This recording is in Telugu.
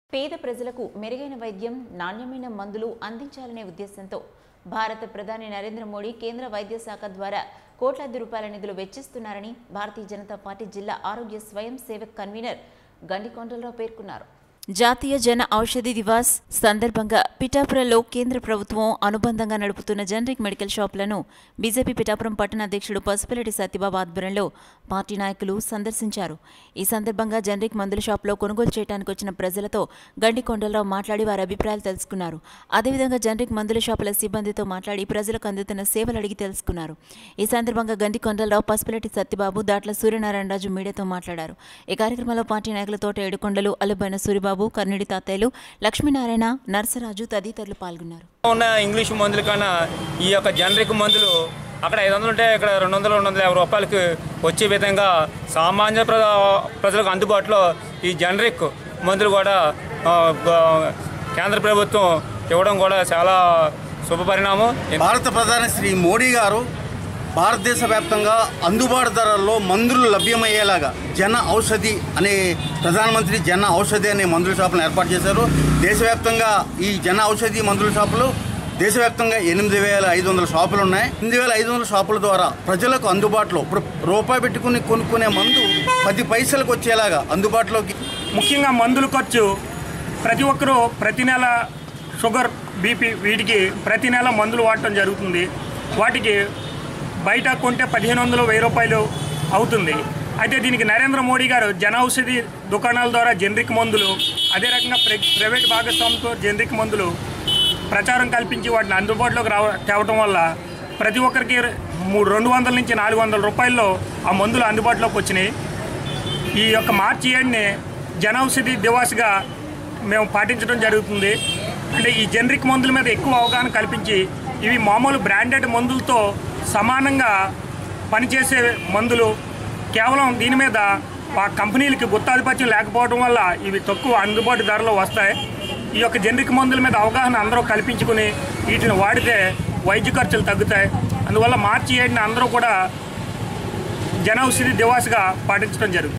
పేద ప్రజలకు మెరుగైన వైద్యం నాణ్యమైన మందులు అందించాలనే ఉద్దేశంతో భారత ప్రధాని నరేంద్ర మోడీ కేంద్ర వైద్య శాఖ ద్వారా కోట్లాది రూపాయల నిధులు వెచ్చిస్తున్నారని భారతీయ జనతా పార్టీ జిల్లా ఆరోగ్య స్వయం సేవక్ కన్వీనర్ గండికొండలరావు పేర్కొన్నారు జాతీయ జన ఔషధి దివాస్ సందర్భంగా పిఠాపురంలో కేంద్ర ప్రభుత్వం అనుబంధంగా నడుపుతున్న జనరిక్ మెడికల్ షాపులను బీజేపీ పిఠాపురం పట్టణ అధ్యక్షుడు పసుపులెడ్డి సత్యబాబు ఆధ్వర్యంలో పార్టీ నాయకులు సందర్శించారు ఈ సందర్భంగా జనరిక్ మందుల షాపులో కొనుగోలు చేయడానికి వచ్చిన ప్రజలతో గండి కొండలరావు మాట్లాడి వారి అభిప్రాయాలు తెలుసుకున్నారు అదేవిధంగా జనరిక్ మందుల షాపుల సిబ్బందితో మాట్లాడి ప్రజలకు అందుతున్న సేవలు అడిగి తెలుసుకున్నారు ఈ సందర్భంగా గండి కొండలరావు పసుపులెట్టి సత్యబాబు దాట్ల సూర్యనారాయణరాజు మీడియాతో మాట్లాడారు ఈ కార్యక్రమంలో పార్టీ నాయకుల తోట ఏడుకొండలు అల్లబైన సూరిబాబు కర్నిడి తాతయ్యలు లక్ష్మీనారాయణ నర్సరాజు తదితరులు పాల్గొన్నారు ఉన్న ఇంగ్లీష్ మందుల కన్నా ఈ యొక్క జనరిక్ మందులు అక్కడ ఐదు వందలు ఉంటే ఇక్కడ రెండు వందలు రెండు వందల యాభై రూపాయలకి వచ్చే విధంగా సామాన్య ప్ర ప్రజలకు అందుబాటులో ఈ జనరిక్ మందులు కూడా ఆ, గ- కేంద్ర ప్రభుత్వం ఇవ్వడం కూడా చాలా శుభపరిణామం భారత ప్రధాని శ్రీ మోడీ గారు భారతదేశ వ్యాప్తంగా అందుబాటు ధరల్లో మందులు లభ్యమయ్యేలాగా జన ఔషధి అనే ప్రధానమంత్రి జన ఔషధి అనే మందుల షాపులను ఏర్పాటు చేశారు దేశవ్యాప్తంగా ఈ జన ఔషధి మందుల షాపులు దేశవ్యాప్తంగా ఎనిమిది వేల ఐదు వందల షాపులు ఉన్నాయి ఎనిమిది వేల ఐదు వందల షాపుల ద్వారా ప్రజలకు అందుబాటులో ఇప్పుడు రూపాయి పెట్టుకుని కొనుక్కునే మందు పది పైసలకు వచ్చేలాగా అందుబాటులోకి ముఖ్యంగా మందుల ఖర్చు ప్రతి ఒక్కరూ ప్రతి నెల షుగర్ బీపీ వీటికి ప్రతి నెల మందులు వాడటం జరుగుతుంది వాటికి బయట కొంటే పదిహేను వందలు వెయ్యి రూపాయలు అవుతుంది అయితే దీనికి నరేంద్ర మోడీ గారు జన ఔషధి దుకాణాల ద్వారా జనరిక్ మందులు అదే రకంగా ప్ర ప్రైవేట్ భాగస్వామితో జనరిక్ మందులు ప్రచారం కల్పించి వాటిని అందుబాటులోకి రావ తేవటం వల్ల ప్రతి ఒక్కరికి మూడు రెండు వందల నుంచి నాలుగు వందల రూపాయల్లో ఆ మందులు అందుబాటులోకి వచ్చినాయి ఈ యొక్క మార్చి ఏడుని జనౌషధి దివాస్గా మేము పాటించడం జరుగుతుంది అంటే ఈ జనరిక్ మందుల మీద ఎక్కువ అవగాహన కల్పించి ఇవి మామూలు బ్రాండెడ్ మందులతో సమానంగా పనిచేసే మందులు కేవలం దీని మీద ఆ కంపెనీలకి గుత్తాధిపత్యం లేకపోవడం వల్ల ఇవి తక్కువ అందుబాటు ధరలో వస్తాయి ఈ యొక్క జనరిక్ మందుల మీద అవగాహన అందరూ కల్పించుకుని వీటిని వాడితే వైద్య ఖర్చులు తగ్గుతాయి అందువల్ల మార్చి ఏడుని అందరూ కూడా జనౌషధి దివాస్గా పాటించడం జరుగుతుంది